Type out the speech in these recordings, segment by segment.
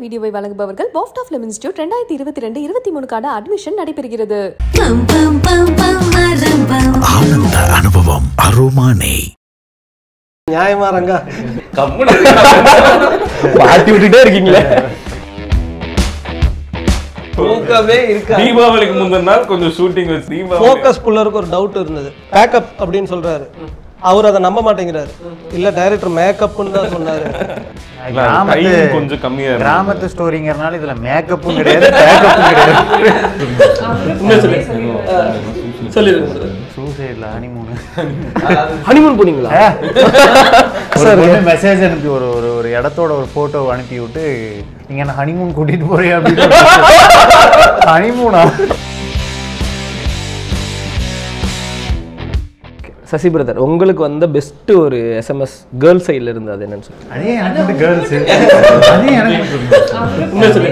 வீடியோவை வழங்குபவர்கள் பாஃப்ட் of lemon institute ரெண்டாயிரத்தி இருபத்தி ரெண்டு இருபத்தி மூணுக்கான அட்மிஷன் நடைபெறுகிறது பம் பம் பம் பம் அரம்பம் ஆனந்த அனுபவம் அருமானே நியாயமா ரங்கா பாட்டி விட்டுட்டே இருக்கீங்களே தூக்கமே இருக்கா தீபாவளிக்கு முந்தின நாள் கொஞ்சம் ஷூட்டிங் வச்சு தீபாவளி ஃபோக்கஸ் புல்லருக்கு ஒரு டவுட் இருந்தது பேக்கப் அப்படின்னு சொல்றாரு அவர் அதை நம்ப மாட்டேங்கிறாரு இல்ல டைரக்டர் மேக்கப்னு தான் சொன்னாரு இல்ல, அது time கொஞ்சம் கம்மியா இருந்தது. கிராமத்து ஸ்டோரிங்கிறனால இதுல மேக்கப்பும் கிடையாது பேக்கப்பும் கிடையாது சூசைட்ல ஹனிமூன் ஹனிமூன் போனீங்களா ஒரு மெசேஜ் அனுப்பி ஒரு ஒரு ஒரு இடத்தோட ஒரு போட்டோ அனுப்பி விட்டு நீங்க என்ன ஹனிமூன் கூட்டிட்டு போறியா அப்படின்னு ஹனிமூனா சசி பிரதர் உங்களுக்கு வந்த பெஸ்ட் ஒரு எஸ்எம்எஸ் கேர்ள் சைடுல இருந்து அது என்னன்னு சொல்லுங்க அதே எனக்கு வந்து கேர்ள்ஸ் அதே எனக்கு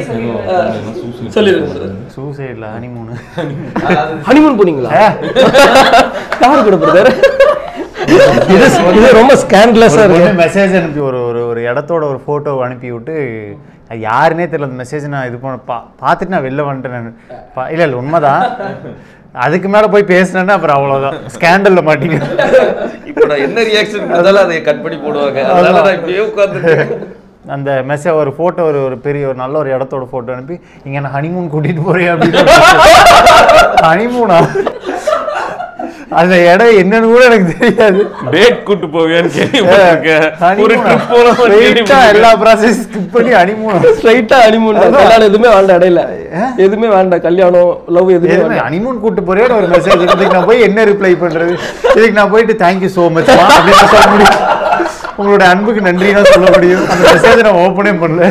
சூசைட்ல ஹனிமூன் ஹனிமூன் போனீங்களா யார் கூட பிரதர் இது இது ரொம்ப ஸ்கேண்ட்லெஸ்ஸா இருக்கு மெசேஜ் அனுப்பி ஒரு ஒரு ஒரு இடத்தோட ஒரு போட்டோ அனுப்பி விட்டு அது யாருன்னே தெரியல அந்த மெசேஜ் நான் இது பண்ண பா பார்த்துட்டு நான் வெளில வந்துட்டேன் நான் பா இல்லை இல்லை உண்மைதான் அதுக்கு மேலே போய் பேசினேன்னா அப்புறம் அவ்வளோதான் ஸ்கேண்டலில் மாட்டீங்க இப்போ நான் என்ன ரியாக்ஷன் கொடுத்தாலும் அதை கட் பண்ணி போடுவாங்க அதனால நான் இப்படியே உட்காந்து அந்த மெசேஜ் ஒரு ஃபோட்டோ ஒரு ஒரு பெரிய ஒரு நல்ல ஒரு இடத்தோட ஃபோட்டோ அனுப்பி இங்கே நான் ஹனிமூன் கூட்டிகிட்டு போறியா அப்படின்னு ஹனிமூனா அந்த இடம் என்னன்னு கூட எனக்கு தெரியாது டேட் கூட்டு போவியான்னு கேள்விப்பட்டிருக்கேன் ஒரு honeymoon-ஆ? ட்ரிப் போன மாதிரி Straight-ஆ கேள்விப்பட்டிருக்கேன். எல்லா ப்ராசஸ் ஸ்கிப் பண்ணி ஹனிமூன் ஸ்ட்ரைட்டா ஹனிமூன் கல்யாணம் எதுவுமே வேண்டாம் இடையில எதுவுமே வேண்டாம் கல்யாணம் லவ் எதுவுமே எதுவுமே வேண்டாம் ஹனிமூன் கூட்டு போறியான்னு ஒரு மெசேஜ் இதுக்கு நான் போய் என்ன ரிப்ளை பண்றது இதுக்கு நான் போயிட்டு தேங்க்யூ ஸோ மச் அப்படின்னு சொல்ல முடியும் உங்களோட அன்புக்கு நன்றி தான் சொல்ல முடியும் அந்த மெசேஜ் நான் ஓப்பனே பண்ணல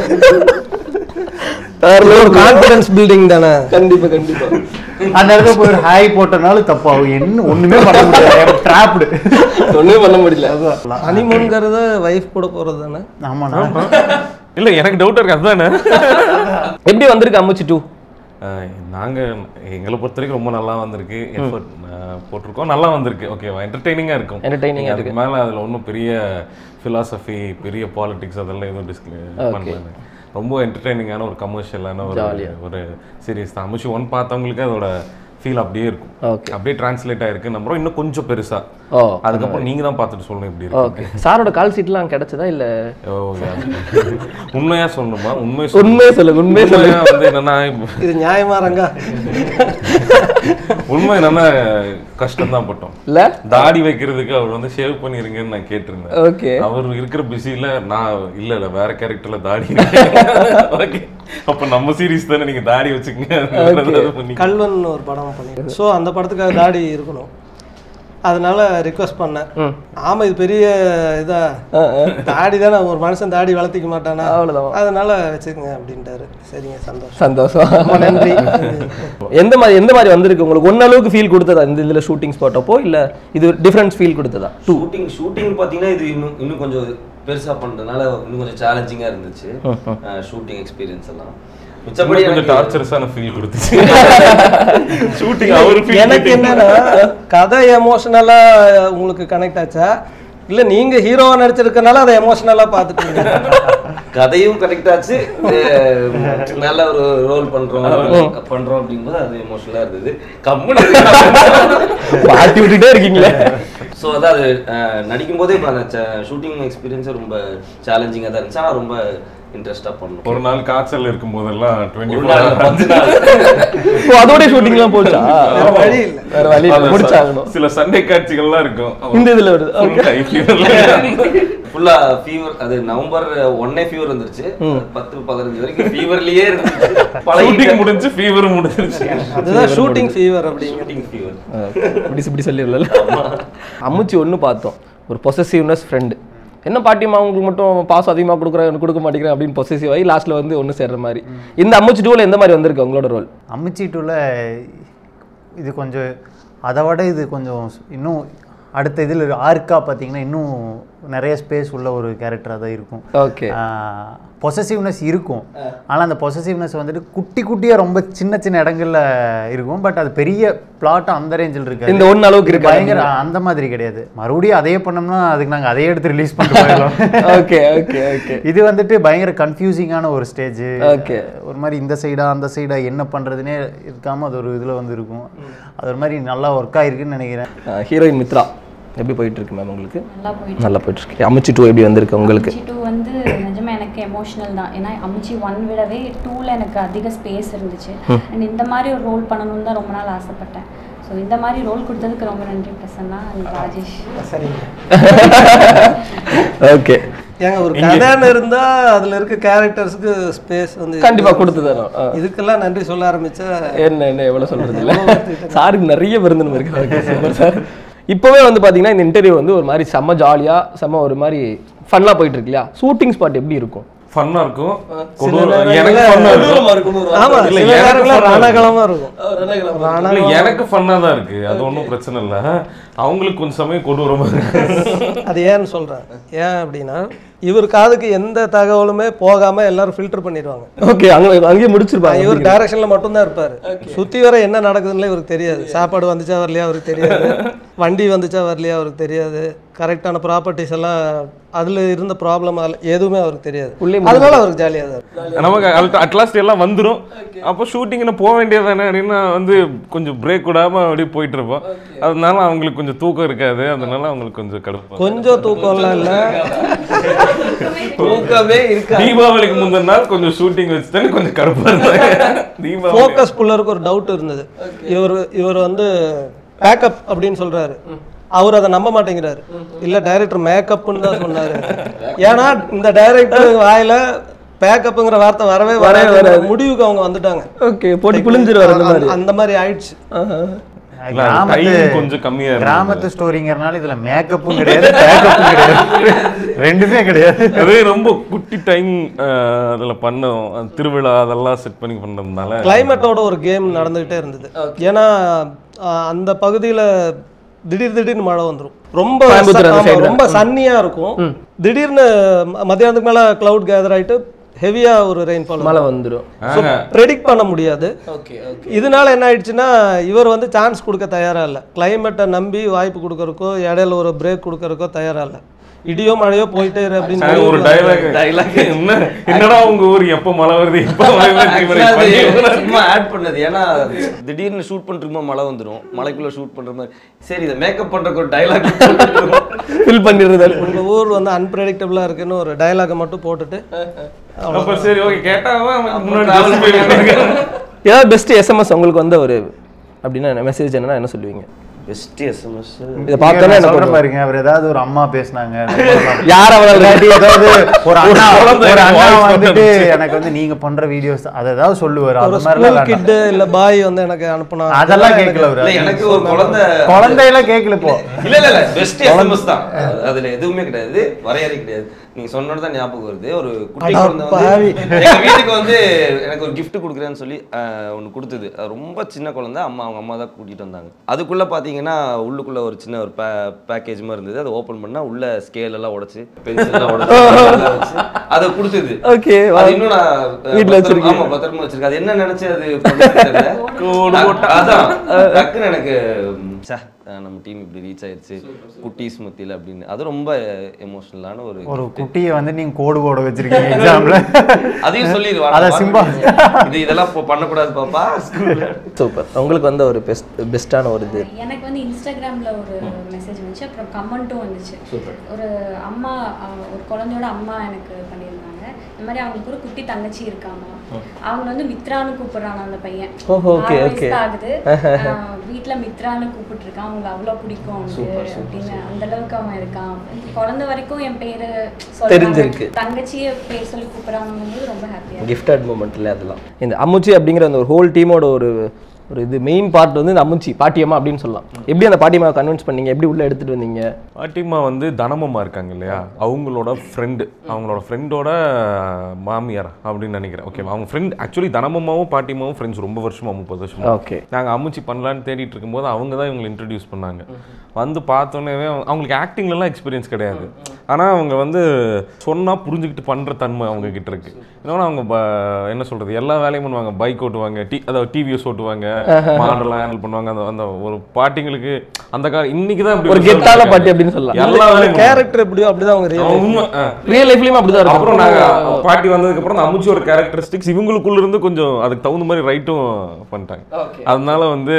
ஒரு கான்பிடன்ஸ் பில்டிங் தானே கண்டிப்பா கண்டிப்பா அந்த இடத்துல போய் ஒரு ஹாய் போட்டனாலும் தப்பாகும் என்ன ஒண்ணுமே பண்ண முடியாது ட்ராப்டு ஒண்ணுமே பண்ண முடியல ஹனிமூன்ங்கிறது வைஃப் கூட போறது தானே ஆமாண்ணா இல்ல எனக்கு டவுட் இருக்கு அதுதானே எப்படி வந்திருக்கு அம்முச்சி டூ ஆஹ் நாங்க எங்களை பொறுத்த வரைக்கும் ரொம்ப நல்லா வந்திருக்கு எஃபர்ட் போட்டிருக்கோம் நல்லா வந்திருக்கு ஓகேவா என்டர்டெய்னிங்கா இருக்கும் Entertaining-ஆ நீங்க அதுக்கு மேல அதுல ஒன்றும் பெரிய philosophy பெரிய பாலிடிக்ஸ் அதெல்லாம் எதுவும் டிஸ்கிளே பண்ணல ரொம்ப என்டர்டெய்னிங்கான ஒரு கமர்ஷியலான ஒரு ஒரு சீரிஸ் தான் அமுஷி ஒன் பார்த்தவங்களுக்கு அதோட ஃபீல் அப்படியே இருக்கும் Okay. அப்படியே டிரான்ஸ்லேட் ஆயிருக்கு நம்புறோம் இன்னும் கொஞ்சம் பெருசா ஓ அதுக்கப்புறம் நீங்க தான் பார்த்துட்டு சொல்லணும் எப்படி இருக்கு ஓகே சாரோட கால் சீட்லாம் கிடைச்சதா இல்ல ஓ, yeah. உண்மையா சொல்லணுமா உண்மை உண்மையே சொல்லுங்க உண்மையே சொல்லுங்க உண்மையா வந்து என்னன்னா இப்ப- இது நியாயமா ரங்கா உண்மை என்னன்னா கஷ்டம் தான் பட்டோம் இல்ல தாடி வைக்கிறதுக்கு அவர் வந்து ஷேவ் பண்ணிருங்கன்னு நான் கேட்டிருந்தேன் ஓகே அவர் இருக்கிற பிஸியில நான் இல்ல இல்ல வேற கேரக்டர்ல தாடி ஓகே அப்ப நம்ம சீரிஸ் தானே நீங்க தாடி வச்சுக்கங்க அது பண்ணி கல்வன் ஒரு படம் பண்ணிருக்கேன் ஸோ அந்த படத்துக்காக தாடி இருக்கணும் அதனால ரிக்வஸ்ட் பண்ணேன் ஆமா இது பெரிய இதா தாடி தானே ஒரு மனுஷன் தாடி வளர்த்திக்க மாட்டானா அவ்வளவுதான். அதனால வச்சுக்கோங்க அப்படின்ட்டாரு சரிங்க சந்தோஷம் சந்தோஷம் ரொம்ப நன்றி எந்த மாதிரி எந்த மாதிரி வந்திருக்கு உங்களுக்கு ஒன்ன அளவுக்கு ஃபீல் கொடுத்ததா இந்த இதுல ஷூட்டிங் ஸ்பாட்டப்போ இல்ல இது டிஃபரன்ஸ் ஃபீல் கொடுத்ததா ஷூட்டிங் ஷூட்டிங் பார்த்தீங்கன்னா இது இன்னும் இன்னும் கொஞ்சம் பெருசா பண்றதுனால இன்னும் கொஞ்சம் சேலஞ்சிங்கா இருந்துச்சு ஷூட்டிங் எக்ஸ்பீரியன்ஸ் எல்லாம் மிச்சப்படி கொஞ்சம் எனக்கு- டார்ச்சர்ஸான ஃபீல் கொடுத்துச்சு ஷூட்டிங் அவரு ஃபீல் எனக்கு என்னன்னா கதை எமோஷனலா உங்களுக்கு கனெக்ட் ஆச்சா இல்ல நீங்க ஹீரோவா நடிச்சிருக்கனால அதை எமோஷனலா பாத்துட்டீங்க கதையும் கரெக்ட் ஆச்சு அஹ் நல்ல ஒரு ரோல் பண்றோம் பண்றோம் அப்படிங்கும்போது அது எமோஷனலா இருந்தது கம்முன்னு பாட்டி விட்டுட்டே இருக்கீங்களே ஸோ அதான் அது அஹ், நடிக்கும் போதே இப்போ அந்த ஷூட்டிங் எக்ஸ்பீரியன்ஸே ரொம்ப சேலஞ்சிங்காக தான் இருந்துச்சு ஆனால் ரொம்ப இன்ட்ரெஸ்டாக பண்ணோம் ஒரு நாள் காய்ச்சல் இருக்கும் போதெல்லாம் டுவெண்ட்டி ஒரு நாள் பத்து நாள் ஓ அதோட ஷூட்டிங்லாம் போச்சா வேற வழி இல்ல வேற வழி இல்ல முடிச்சாகணும் சில சண்டை காட்சிகள்லாம் இருக்கும் இந்த இதுல வருது Full high fever ல. ஃபுல்லா ஃபீவர் அது நவம்பர் ஒன்னே ஃபீவர் வந்துருச்சு பத்து பதினஞ்சு வரைக்கும் ஃபீவர்லயே இருந்துச்சு ஷூட்டிங் பழகிட்டேன் முடிஞ்சு ஃபீவர் முடிஞ்சிருச்சு அதுதான் ஷூட்டிங் ஃபீவர் அப்படிங்க ஷூட்டிங் ஃபீவர் இப்படி இப்படி சொல்லிடல அம்முச்சி ஒன்று பார்த்தோம் ஒரு பொசசிவ்னஸ் ஃப்ரெண்டு என்ன பாட்டியம்மா உங்களுக்கு மட்டும் பாசம் அதிகமாக கொடுக்குறேன் எனக்கு கொடுக்க மாட்டேங்கிறேன் அப்படின்னு பொசசிவ் ஆகி லாஸ்ட்ல வந்து ஒன்று சேர்ற மாதிரி இந்த அம்முச்சி டூவில் எந்த மாதிரி வந்திருக்கு உங்களோட ரோல் அம்மிச்சி டூவில் இது கொஞ்சம் அதை விட இது கொஞ்சம் இன்னும் அடுத்த இதில் ஆர்க்கா பார்த்தீங்கன்னா இன்னும் நிறைய ஸ்பேஸ் உள்ள ஒரு கேரக்டராக தான் இருக்கும் ஓகே ஆஹ் பொசசிவ்னஸ் இருக்கும் ஆனால் அந்த பொசசிவ்னஸ் வந்துட்டு குட்டி குட்டியாக ரொம்ப சின்ன சின்ன இடங்கள்ல இருக்கும் பட் அது பெரிய பிளாட்டும் அந்த ரேஞ்சில் இருக்கு இந்த ஒண்ணு அளவுக்கு இருக்காது. பயங்கர அந்த மாதிரி கிடையாது மறுபடியும் அதே பண்ணோம்னா அதுக்கு நாங்கள் அதே எடுத்து ரிலீஸ் பண்ணிட்டு போயிடலாம் ஓகே ஓகே ஓகே இது வந்துட்டு பயங்கர கன்ஃபியூசிங்கான ஒரு ஸ்டேஜ் Okay. ஒரு மாதிரி இந்த சைடா அந்த சைடா என்ன பண்றதுனே இருக்காம அது ஒரு இதுல வந்து இருக்கும் அது ஒரு மாதிரி நல்லா ஒர்க் ஆயிருக்குன்னு நினைக்கிறேன் ஹீரோயின் மித்ரா எப்படி போயிட்டு இருக்கு மேம் உங்களுக்கு நல்லா போயிட்டு நல்லா போயிட்டு இருக்கு அமிச்சி டூ எப்படி வந்திருக்கு உங்களுக்கு அமிச்சி டூ வந்து நிஜமா எனக்கு எமோஷனல் தான் ஏன்னா அமிச்சி ஒன் விடவே டூவில் எனக்கு அதிக ஸ்பேஸ் இருந்துச்சு அண்ட் இந்த மாதிரி ஒரு ரோல் பண்ணணும்னு தான் ரொம்ப நாள் ஆசைப்பட்டேன் ஸோ இந்த மாதிரி ரோல் கொடுத்ததுக்கு ரொம்ப நன்றி பிரசன்னா அண்ட் ராஜேஷ் சரிங்க ஓகே ஏங்க ஒரு கதைன்னு இருந்தா அதுல இருக்க கேரக்டர்ஸ்க்கு ஸ்பேஸ் வந்து கண்டிப்பா கொடுத்து தரோம் ஆ. இதுக்கெல்லாம் நன்றி சொல்ல ஆரம்பிச்சா என்ன என்ன எவ்வளவு சொல்றது இல்ல சாருக்கு நிறைய விருந்தனம் இருக்கு ஓகே சூப்பர் சார் இப்போவே வந்து பாத்தீங்கன்னா இந்த இன்டர்வியூ வந்து ஒரு மாதிரி செம்ம ஜாலியா செம்ம ஒரு மாதிரி ஃபன்னா போயிட்டு இருக்கு இல்லையா ஷூட்டிங் ஸ்பாட் எப்படி இருக்கும் ஃபன்னா இருக்கும் சில கொடூர- நேரங்கள்ல எனக்கு ஃபன்னா இருக்கும் ஆமா இல்ல, சில எனக்கு நேரங்கள்ல fun ஆ ரணகலமா இருக்கும் இல்ல, ரணகலம் எனக்கு ஃபன்னா தான் இருக்கு அது ஒன்றும் பிரச்சனை இல்லை அவங்களுக்கு கொஞ்சம் சமயம் கொடூரமா இருக்கு அது ஏன்னு சொல்றேன் ஏன் அப்படின்னா இவர் காதுக்கு எந்த தகவலுமே போகாம எல்லாரும் ஃபில்டர் பண்ணிடுவாங்க ஓகே அங்க அங்கேயே முடிச்சிருப்பாங்க இவர் டைரக்ஷன்ல மட்டும்தான் இருப்பாரு சுத்தி வர என்ன நடக்குதுன்னு இவருக்கு தெரியாது சாப்பாடு வந்துச்சா வரலையா அவருக்கு தெரியாது வண்டி வந்துச்சா வரலையா அவருக்கு தெரியாது கரெக்டான ப்ராப்பர்ட்டிஸ் எல்லாம் அதுல இருந்த ப்ராப்ளம் எதுவுமே அவருக்கு தெரியாது உள்ளே அதனால அவருக்கு ஜாலியா தான் இருக்கும். நமக்கு அட்லாஸ்ட் எல்லாம் வந்துரும் அப்போ ஷூட்டிங்னு போக வேண்டியதானே அப்படின்னு வந்து கொஞ்சம் பிரேக் விடாம அப்படியே போயிட்டு இருப்போம் அதனால அவங்களுக்கு கொஞ்சம் தூக்கம் இருக்காது அதனால அவங்களுக்கு கொஞ்சம் கடுப்பு கொஞ்சம் தூக்கம்லாம் இல்ல தூக்கமே இருக்கா தீபாவளிக்கு முந்தின நாள் கொஞ்சம் ஷூட்டிங் வச்சுதானே கொஞ்சம் கடுப்பா இருந்தாங்க தீபாவளி ஃபோக்கஸ் புல்லருக்கு ஒரு டவுட் இருந்தது இவர் இவர் வந்து பேக்கப் அப்படின்னு சொல்றாரு அவர் அதை நம்ப மாட்டேங்கிறாரு இல்ல டைரக்டர் மேக்கப்னு தான் சொன்னாரு ஏன்னா இந்த டைரக்டர் வாயில பேக்கப்புங்கிற வார்த்தை வரவே வர முடிவுக்கு அவங்க வந்துட்டாங்க ஓகே போட்டு குளிஞ்சிருவார் அந்த மாதிரி அந்த- அந்த மாதிரி ஆயிடுச்சு இல்ல, அது time கொஞ்சம் கம்மியா இருந்தது. கிராமத்து ஸ்டோரிங்கிறனால இதுல மேக்கப்பும் கிடையாது பேக்கப்பும் கிடையாது ரெண்டுமே கிடையாது அதே ரொம்ப குட்டி டைம் அதுல பண்ணோம் அந்த திருவிழா அதெல்லாம் செட் பண்ணி பண்ணதுனால கிளைமேட்டோட ஒரு கேம் நடந்துகிட்டே இருந்தது ஏன்னா ஆஹ், அந்த பகுதியில திடீர் திடீர்னு மழை வந்துரும் ரொம்ப கோயம்புத்தூர் அந்த ஆமா, side ரொம்ப சன்னியா இருக்கும் திடீர்னு ம- மத்தியானத்துக்கு மேல கிளவுட் கேதர் ஆயிட்டு ஹெவியா ஒரு ரெயின்ஃபால் மழை வந்துரும் ப்ரெடிக்ட் பண்ண முடியாது இதனால என்ன ஆயிடுச்சுன்னா இவர் வந்து சான்ஸ் கொடுக்க தயாரா இல்லை கிளைமேட்டை நம்பி வாய்ப்பு கொடுக்கறக்கோ இடையில ஒரு பிரேக் கொடுக்கறக்கோ தயாரா இல்லை இடியோ மழையோ போயிட்டே இரு அப்படின்னு சார், ஒரு சொல்லி டைலாக் என்ன என்னடா உங்க ஊர் எப்ப மழை வருது எப்ப மழை வருது இவரை Actually அது பண்ணி சும்மா ஆட் பண்ணது ஏன்னா திடீர்னு ஷூட் பண்ணிட்டு மழை வந்துரும் மலைக்குள்ள ஷூட் பண்ற மாதிரி சரி இதை மேக்கப் பண்றதுக்கு ஒரு டைலாக் ஃபில் பண்ணிடுறது உங்க ஊர் வந்து அன்பிரடிக்டபிளா இருக்குன்னு ஒரு டயலாக மட்டும் போட்டுட்டு அப்ப சரி ஓகே கேட்டா அவன் முன்னாடி just போயிட்டு ஏதாவது பெஸ்ட் எஸ்எம்எஸ் உங்களுக்கு வந்த ஒரு அப்படின்னா மெசேஜ் என்னன்னா என்ன சொல்லுவீங்க பெஸ்ட் எஸ்எம்எஸ் இதை பார்த்தோன்னே நான் என்ன சொல்றேன் பண்ணுவோம் பாருங்க அவர் ஏதாவது ஒரு அம்மா பேசுனாங்க யார் அவளால் இல்லாட்டி ஏதாவது ஒரு அண்ணா குழந்தை ஒரு அண்ணா voice வந்துட்டு வந்துருச்சு. எனக்கு வந்து நீங்க பண்ற வீடியோஸ் அதை ஏதாவது சொல்லுவார் ஒரு அந்த ஸ்கூல் மாதிரிலாம் கிட்டு இல்ல பாய் வந்து எனக்கு அனுப்புனா அதெல்லாம் கேட்கல இல்ல அவரு எனக்கு ஒரு குழந்தை குழந்தையெல்லாம் கேட்கல இப்போ இல்ல இல்ல இல்ல பெஸ்ட் எஸ்எம்எஸ் தான் அது- அதுல எதுவுமே கிடையாது வரையறை கிடையாது நீங்க சொன்னது தான் ஞாபகம் வருது ஒரு குட்டி அட குழந்தை பாவி. வந்து எங்க வீட்டுக்கு வந்து எனக்கு ஒரு gift கொடுக்குறேன்னு சொல்லி ஆஹ், ஒண்ணு கொடுத்தது அது ரொம்ப சின்ன குழந்தை அம்மா அவங்க அம்மா தான் கூட்டிட்டு வந்தாங்க அதுக்குள்ள பாத்தீங்கன்னா உள்ளுக்குள்ள ஒரு சின்ன ஒரு பேக்கேஜ் மாதிரி இருந்தது அதை ஓபன் பண்ணா உள்ள ஸ்கேல் எல்லாம் உடைச்சு பென்சில் எல்லாம் உடைச்சு அதை கொடுத்தது ஓகே அது இன்னும் நான் அஹ், வீட்ல பத்திரமா- வச்சிருக்கீங்க. ஆமா பத்திரமா வச்சிருக்கேன் அது என்ன நினைச்சு அது பண்ணது தெரியல. டக்கு- அதான் டக்குன்னு எனக்கு ம், ச்சே, அஹ், நம்ம டீம் இப்படி ரீச் ஆயிருச்சு குட்டீஸ் மத்தியில அப்படின்னு அது ரொம்ப எமோஷனலான ஒரு ஒரு gift. குட்டியை வந்து நீங்க கோடு போட வச்சிருக்கீங்க எக்ஸாம்ல அதையும் சொல்லிடுவாங்க அத சிம்பா இது இதெல்லாம் இப்போ பண்ணக்கூடாது பாப்பா ஸ்கூல்ல சூப்பர் உங்களுக்கு வந்த ஒரு பெஸ்ட் பெஸ்ட்டான ஒரு இது எனக்கு வந்து இன்ஸ்டாகிராம்ல ஒரு மெசேஜ் வந்துச்சு அப்புறம் கமெண்ட்டும் வந்துச்சு ஒரு அம்மா அஹ், ஒரு குழந்தையோட அம்மா எனக்கு பண்ணியிருந்தாங்க இந்த மாதிரி அவங்களுக்கு ஒரு குட்டி தங்கச்சி இருக்காங்க அவங்க வந்து மித்ரான்னு கூப்பிடுறாங்க அந்த பையன் ஓஹோ, okay, ஆறு வயசு okay. தான் ஆகுது அஹ், வீட்ல மித்ரான்னு கூப்பிட்டு இருக்கான் அவங்களுக்கு அவ்வளவு பிடிக்கும் அவனுக்கு அப்படின்னு அந்த அளவுக்கு அவன் இருக்கான் குழந்தை வரைக்கும் என் பேரு சொல்றாங்க. தெரிஞ்சிருக்கு. தங்கச்சியை பேர் சொல்லி கூப்பிடுறாங்க ரொம்ப ஹாப்பியா கிஃப்டட் மூமெண்ட்ல அதெல்லாம் இந்த அம்முச்சி அப்படிங்கிற அந்த ஒரு ஹோல் டீமோட ஒரு ஒரு இது மெயின் பார்ட் வந்து இந்த அம்முச்சி பாட்டியம்மா அப்படின்னு சொல்லலாம் எப்படி அந்த பாட்டியம்மாவை கன்வின்ஸ் பண்ணீங்க எப்படி உள்ள எடுத்துட்டு வந்தீங்க பாட்டிமா வந்து தனமம்மா இருக்காங்க இல்லையா அவங்களோட ஃப்ரெண்டு அவங்களோட ஃப்ரெண்டோட மாமியார் அப்படின்னு நினைக்கிறேன் ஓகே அவங்க ஃப்ரெண்ட் ஆக்சுவலி தனமம்மாவும் பாட்டிமாவும் ஃப்ரெண்ட்ஸ் ரொம்ப வருஷமா முப்பது வருஷமா ஓகே நாங்கள் அம்முச்சி பண்ணலான்னு தேடிட்டு இருக்கும்போது அவங்க தான் இவங்களை இன்ட்ரடியூஸ் பண்ணாங்க வந்து பார்த்தோன்னே அவங்களுக்கு ஆக்டிங்லலாம் எக்ஸ்பீரியன்ஸ் கிடையாது ஆனால் அவங்க வந்து சொன்னால் புரிஞ்சுக்கிட்டு பண்ணுற தன்மை அவங்க கிட்ட இருக்கு இன்னொன்று அவங்க ப- என்ன சொல்கிறது எல்லா வேலையும் பண்ணுவாங்க பைக் ஓட்டுவாங்க டி அதாவது டிவிஎஸ் ஓட்டுவாங்க மாடலாம் ஹேண்டில் பண்ணுவாங்க அந்த அந்த ஒரு பாட்டிங்களுக்கு அந்த கால இன்னைக்கு தான் இப்படி ஒரு result கெத்தான இருக்காங்க. பாட்டி அப்படின்னு சொல்லலாம் எல்லா வேலையும் கேரக்டர் எப்படியோ அப்படிதான் அவங்க real life. உண்மை ஆ. ரியல் லைஃப்லயும் அப்படிதான் இருக்கும் அப்புறம் நாங்க பாட்டி வந்ததுக்கு அப்புறம் அந்த அமுச்சி ஒரு கேரக்டரிஸ்டிக்ஸ் இவங்களுக்குள்ள இருந்து கொஞ்சம் அதுக்கு தகுந்த மாதிரி ரைட்டும் பண்ணிட்டாங்க அதனால வந்து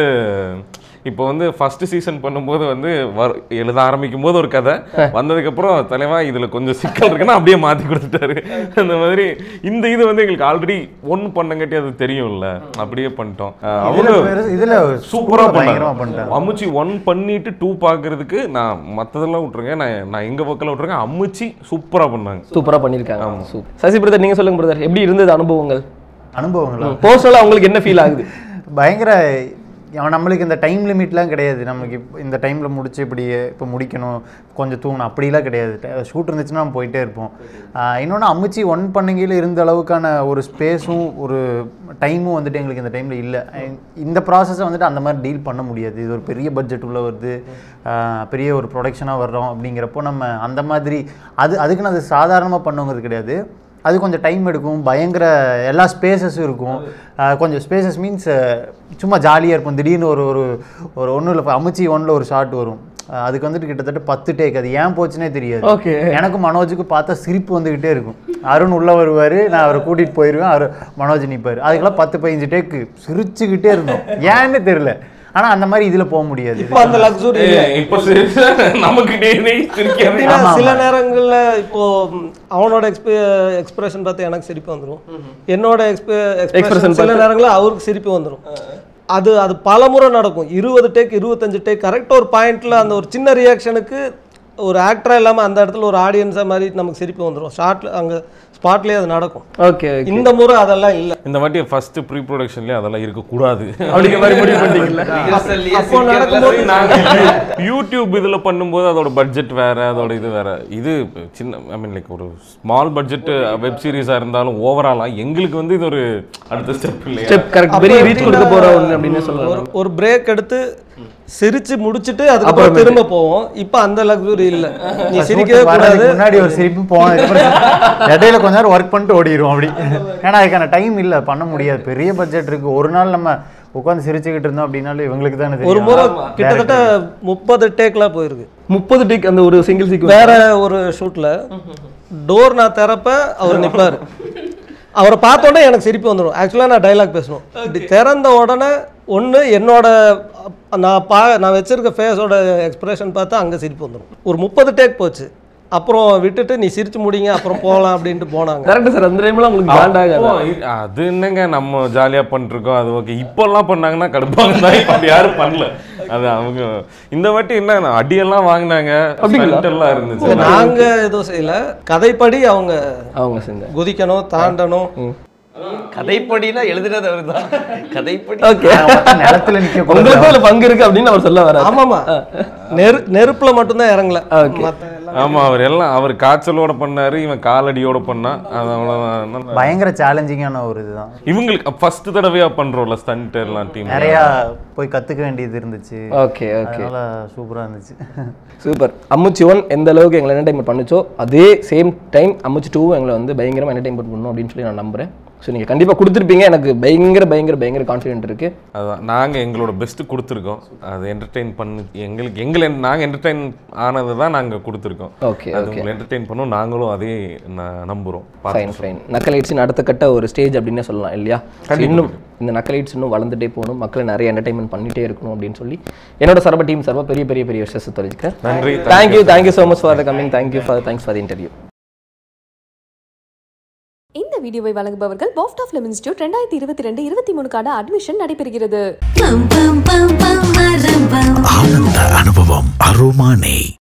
இப்போ வந்து ஃபர்ஸ்ட் சீசன் பண்ணும்போது வந்து வரு- எழுத ஆரம்பிக்கும் போது ஒரு கதை வந்ததுக்கு அப்புறம் தலைவா இதுல கொஞ்சம் சிக்கல் இருக்குன்னா அப்படியே மாத்தி கொடுத்துட்டாரு அந்த மாதிரி இந்த இது வந்து எங்களுக்கு ஆல்ரெடி ஒன் பண்ணங்காட்டி அது தெரியும்ல அப்படியே பண்ணிட்டோம் அஹ் இதுல அவங்க பெருசு- இதுல சூப்பரா பயங்கரமா பண்ணாங்க பண்ணிட்டாங்க அம்முச்சி ஒன் பண்ணிட்டு டூ பாக்குறதுக்கு நான் மத்ததெல்லாம் விட்டுருங்க நான் நான் எங்க பக்கம் விட்டுருங்க அம்முச்சி சூப்பரா பண்ணாங்க சூப்பரா பண்ணிருக்காங்க சூப்பர் சசி பிரதர் நீங்க சொல்லுங்க பிரதர் எப்படி இருந்தது அனுபவங்கள் அனுபவங்களா பர்சனலா உங்களுக்கு என்ன ஃபீல் ஆகுது பயங்கர அவன் நம்மளுக்கு இந்த டைம் லிமிட்லாம் கிடையாது நமக்கு இப்போ இந்த டைமில் முடிச்சு இப்படி இப்போ முடிக்கணும் கொஞ்சம் தூங்கணும் அப்படிலாம் கிடையாது ஷூட் இருந்துச்சுன்னா நம்ம போயிட்டே இருப்போம் இன்னொன்று அம்முச்சி ஒன் பண்ணுகையில் இருந்த அளவுக்கான ஒரு ஸ்பேஸும் ஒரு டைமும் வந்துட்டு எங்களுக்கு இந்த டைமில் இல்லை இந்த ப்ராசஸை வந்துட்டு அந்த மாதிரி டீல் பண்ண முடியாது இது ஒரு பெரிய பட்ஜெட் உள்ள வருது ஆஹ் பெரிய ஒரு ப்ரொடக்ஷனாக வர்றோம் அப்படிங்கிறப்போ நம்ம அந்த மாதிரி அது அதுக்குன்னு அது சாதாரணமாக பண்ணுங்கிறது கிடையாது அது கொஞ்சம் டைம் எடுக்கும் பயங்கர எல்லா ஸ்பேசஸும் இருக்கும் ஆஹ் கொஞ்சம் ஸ்பேசஸ் மீன்ஸ் சும்மா ஜாலியாக இருக்கும் திடீர்னு ஒரு ஒரு ஒரு ஒன்றும் இல்லை அமுச்சி ஒன்றில் ஒரு ஷாட் வரும் ஆஹ் அதுக்கு வந்துட்டு கிட்டத்தட்ட பத்து டேக் அது ஏன் போச்சுனே தெரியாது Okay. எனக்கும் மனோஜுக்கும் பார்த்தா சிரிப்பு வந்துக்கிட்டே இருக்கும் அருண் உள்ள வருவார் நான் அவரை கூட்டிகிட்டு போயிடுவேன் அவர் மனோஜ் நிற்பார் அதுக்கெல்லாம் பத்து பதினஞ்சு டேக்கு சிரிச்சுக்கிட்டே இருந்தோம் ஏன்னு தெரியல ஆனால் அந்த மாதிரி இதில் போக முடியாது இப்போ அந்த லக்ஸுரி இப்போ நமக்கு டெய்லி சிரிக்காம எப்படின்னா ஆமா, சில ஆமா. நேரங்கள்ல இப்போ ம், அவனோட எக்ஸ்பி எக்ஸ்பிரஷன் பார்த்து எனக்கு சிரிப்பு வந்துரும் என்னோட எக்ஸ்பி Expression எக்ஸ்பிரஷன் சில பார்த்து- நேரங்கள்ல அவருக்கு சிரிப்பு வந்துரும் அது அது பல முறை நடக்கும் இருபது டேக் இருபத்தஞ்சு டேக் கரெக்டாக ஒரு பாயிண்ட்ல அந்த ஒரு சின்ன ரியாக்ஷனுக்கு ஒரு ஆக்டரா இல்லாம அந்த இடத்துல ஒரு ஆடியன்ஸா மாதிரி நமக்கு சிரிப்பு வந்துரும் ஷார்ட்ல அங்க ஸ்பாட்லயே அது நடக்கும் ஓகே ஓகே இந்த முறை அதெல்லாம் இல்ல இந்த வாட்டி ஃபர்ஸ்ட் ப்ரீ ப்ரொடக்ஷன்லேயே அதெல்லாம் இருக்கக்கூடாது அப்படிங்கிற மாதிரி முடிவு பண்ணிட்டீங்கல்ல அப்போ நடக்கும்போது நாங்க யூடியூப் இதுல பண்ணும்போது அதோட பட்ஜெட் வேற அதோட இது வேற இது சின்ன ஐ மீன் லைக் ஒரு ஸ்மால் பட்ஜெட் வெப் சீரிஸா இருந்தாலும் ஓவராலா எங்களுக்கு வந்து இது ஒரு அடுத்த ஸ்டெப் இல்லையா ஸ்டெப் கரெக்ட் அப்போ பெரிய ரீச் கொடுக்க எப்படின்னா, போற ஒன்று அப்படின்னு ஒரு சொல்லலாம் ஒரு பிரேக் எடுத்து சிரிச்சு முடிச்சிட்டு அதுக்கப்புறம் திரும்ப போவோம் இப்போ அந்த லக்ஸுரி இல்ல நீ சிரிக்கவே Shoot வர்றதுக்கு கூடாது முன்னாடி ஒரு சிரிப்பு போனதுக்கு அப்புறம் இடையில கொஞ்ச நேரம் ஒர்க் பண்ணிட்டு ஓடிடுவோம் அப்படி ஏன்னா அதுக்கான டைம் இல்லை பண்ண முடியாது பெரிய பட்ஜெட் இருக்கு ஒரு நாள் நம்ம உட்காந்து சிரிச்சுக்கிட்டு இருந்தோம் அப்படின்னாலும் இவங்களுக்கு தானே தெரியும் ஒரு முறை கிட்டத்தட்ட முப்பது டேக்ல போயிருக்கு முப்பது டிக் அந்த ஒரு சிங்கிள் சீக்வன்ஸ் வேற ஒரு ஷூட்ல டோர் நான் திறப்ப அவர் நிப்பாரு அவரை பார்த்த உடனே எனக்கு சிரிப்பு வந்துடும் ஆக்சுவலாக நான் டைலாக் பேசணும் இப்படி திறந்த உடனே ஒன்று என்னோட அப்- நான் பா நான் வச்சிருக்க ஃபேஸோட எக்ஸ்பிரஷன் பார்த்தா அங்கே சிரிப்பு வந்துடும் ஒரு முப்பது டேக் போச்சு அப்புறம் விட்டுட்டு நீ சிரிச்சு முடிங்க அப்புறம் போகலாம் அப்படின்ட்டு போனாங்க கரெக்ட் சார் அந்த டைம்ல உங்களுக்கு அப்போ காண்டாக இ- அது என்னங்க நம்ம ஜாலியா பண்ணிருக்கோம் அது ஓகே இப்போல்லாம் பண்ணாங்கன்னா கடுப்பாங்க தான் இப்போ அப்படி யாரும் பண்ணல அது அவங்க இந்த வாட்டி என்ன அடியெல்லாம் வாங்கினாங்க எல்லாம் இருந்துச்சு நாங்க எதுவும் செய்யல கதைப்படி அவங்க அவங்க செஞ்ச குதிக்கணும் தாண்டணும் கதைப்படினா எழுதுனது அவர் தான் கதைப்படி ஓகே நிலத்துல நிக்க கூட உங்களுக்கும் அதுல பங்கு இருக்கு அப்படின்னு அவர் சொல்ல வர ஆமாமா நெரு நெருப்புல மட்டும்தான் இறங்கல Okay. மத்த எல்லாம் ஆமா அவர் எல்லாம் அவர் காய்ச்சலோட பண்ணாரு இவன் காலடியோட பண்ணா அது அவ்வளவுதான் பயங்கர சேலஞ்சிங்கான ஒரு இதுதான் இவங்களுக்கு ஃபர்ஸ்ட் தடவையா பண்றோம்ல ஸ்டண்ட் எல்லாம் டீம் நிறையா போய் கத்துக்க வேண்டியது இருந்துச்சு ஓகே ஓகே அதனால சூப்பரா இருந்துச்சு சூப்பர் அம்முச்சி ஒன் எந்த அளவுக்கு எங்களை என்டர்டைன்மெண்ட் பண்ணுச்சோ அதே சேம் டைம் அம்முச்சி டூவும் எங்களை வந்து பயங்கரமாக என்டர்டைன்மெண்ட் பண்ணணும் அப்படின்னு சொல்லி நான் நம்புறேன் ஸோ நீங்கள் கண்டிப்பாக கொடுத்துருப்பீங்க எனக்கு பயங்கர பயங்கர பயங்கர கான்ஃபிடென்ட் இருக்கு அதான் நாங்க எங்களோட பெஸ்ட் கொடுத்துருக்கோம் அது என்டர்டெயின் பண்ணு எங்களுக்கு எங்களை நாங்க என்டர்டெயின் ஆனதை தான் நாங்க கொடுத்துருக்கோம் ஓகே அது ஓகே உங்களை என்டர்டெயின் பண்ணும் நாங்களும் அதே ந- நம்புறோம் ஃபைன் ஃபைன் நக்கலைட்ஸின் அடுத்த கட்ட ஒரு ஸ்டேஜ் அப்படின்னே சொல்லலாம் இல்லையா So, இன்னும் இந்த நக்கலைட்ஸ் இன்னும் வளர்ந்துட்டே போகணும் மக்களை நிறைய என்டர்டைன்மெண்ட் பண்ணிட்டே இருக்கணும் அப்படின்னு சொல்லி என்னோட சர்வ டீம் சர்வ பெரிய பெரிய பெரிய விஷயத்தை தெரிஞ்சுக்கிறேன் நன்றி thank you thank you so much for the coming thank you for thanks for the interview இந்த வீடியோவை வழங்குபவர்கள் வாஃப்ட் ஆஃப் லெமன்ஸ்டியூட் ரெண்டாயிரத்தி இருபத்தி ரெண்டு இருபத்தி மூணுக்கான அட்மிஷன் நடைபெறுகிறது பம் பம் பம் பம் மரம் பம் ஆனந்த அனுபவம் அரோமா நெய்